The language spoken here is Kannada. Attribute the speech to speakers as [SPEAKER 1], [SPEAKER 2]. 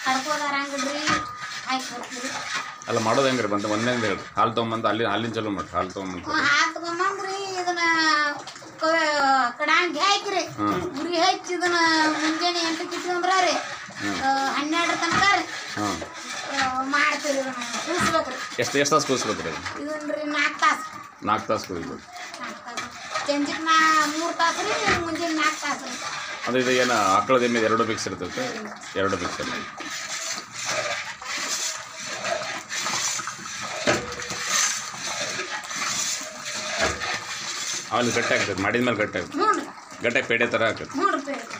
[SPEAKER 1] ಕಡ್ಕೋದಾರ ಹಂಗಡ್ರಿ ಹಾಕಿ ಕೊಡ್ತೀವಿ
[SPEAKER 2] ಅಲ್ಲ ಮಾಡೋದು ಹೆಂಗ್ರಿ ಬಂದು ಒಂದೇಂದು ಹೇಳಿ ಹಾಲು ತೊಗೊಂಬಂದು ಅಲ್ಲಿ ಹಾಲಿನ ಚಲೋ ಮಾಡಿ ಹಾಲು ತೊಗೊಂಬಂದು
[SPEAKER 1] ಹಾಲು ತಗೊಂಬಂದ್ರಿ ಇದನ್ನ ಕಡಾಂಗಿ ಹಾಕಿರಿ ಉರಿ ಹಚ್ಚಿ ಇದನ್ನ ಮುಂಜಾನೆ ಎಂಟಕ್ಕೆ ಇಟ್ಕೊಂಡ್ರ ರೀ ಹನ್ನೆರಡರ ತನಕ ರೀ
[SPEAKER 2] ಹಾಂ
[SPEAKER 1] ಮಾಡ್ತೀರಿ ಇದನ್ನ ಕೂಸ್ಬೇಕ್ರಿ
[SPEAKER 2] ಎಷ್ಟು ಎಷ್ಟು ತಾಸು ಕೂಸ್ಬೇಕು ರೀ
[SPEAKER 1] ಇದನ್ನ ರೀ ನಾಲ್ಕು ತಾಸು
[SPEAKER 2] ನಾಲ್ಕು ತಾಸು ಕುದಿಬೇಕು
[SPEAKER 1] ನಾಲ್ಕು ತಾಸು ಸಂಜೆಗೆ ನಾ ಮೂರು ತಾಸು ರೀ ಮುಂಜಾನೆ ನಾಲ್ಕು ತಾಸು ರೀ
[SPEAKER 2] ಅಂದ್ರೆ ಇದು ಏನು ಆಕಳದ ಎಮ್ಮೆ ಎರಡು ಮಿಕ್ಸ್ ಇರ್ತೈತೆ ಎರಡು ಮಿಕ್ಸ್ ಇರ್ತೈತೆ ಆಮೇಲೆ ಗಟ್ಟಿ ಆಗ್ತದೆ ಮಾಡಿದ ಮೇಲೆ ಗಟ್ಟಿ ಆಗ್ತದೆ
[SPEAKER 1] ಹ್ಞೂ ರೀ
[SPEAKER 2] ಗಟ್ಟಿ ಪೇಡೆ ಥರ ಆಗ್ತದೆ
[SPEAKER 1] ಹ್ಞೂ ರೀ